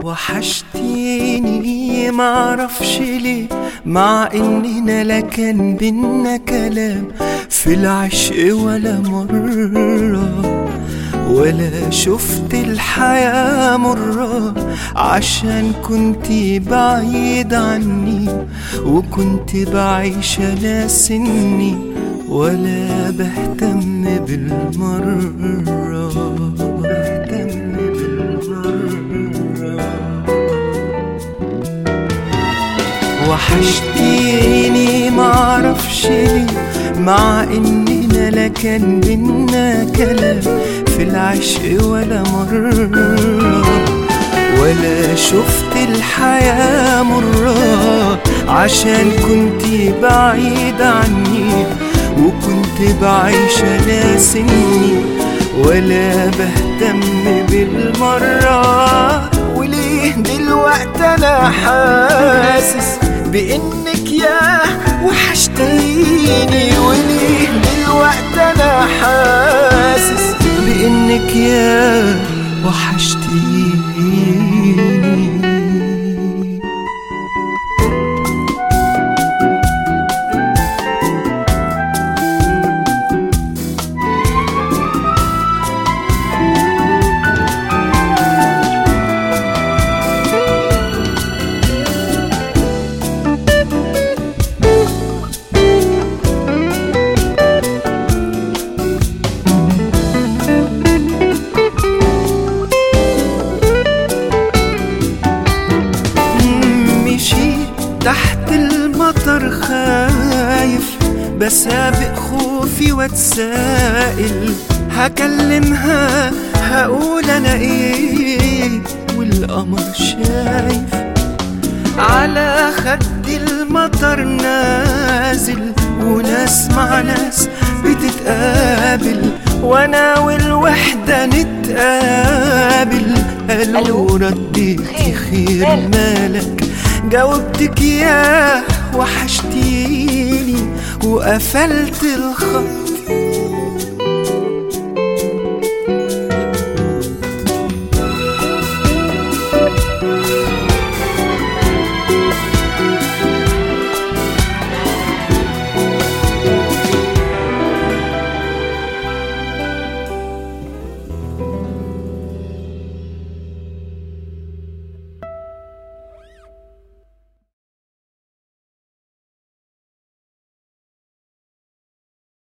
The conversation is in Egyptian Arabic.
وحشتيني معرفش ليه مع اننا لا كان بينا كلام في العشق ولا مرة ولا شفت الحياة مرة عشان كنت بعيد عني وكنت بعيش انا سني ولا بهتم بالمرة بهتم بالمرة وحشتيني معرفش ليه مع اننا لا كان بينا كلام في العشق ولا مرة ولا شفت الحياة مرة عشان كنت بعيد عني وكنت بعيش انا سني ولا بهتم بالمرة وليه دلوقتي انا حاسس بانك يا وحشتيني وليه دلوقتي انا حاسس بانك يا وحشتيني مشيت تحت المطر خايف بسابق خوفي واتسائل هكلمها هقول انا ايه والقمر شايف على خد المطر نازل وناس مع ناس بتتقابل وانا والوحدة نتقابل ألو؟ قالوا رديتي خير، خير مالك؟ مالك جاوبتك يا وحشتيني وقفلت الخط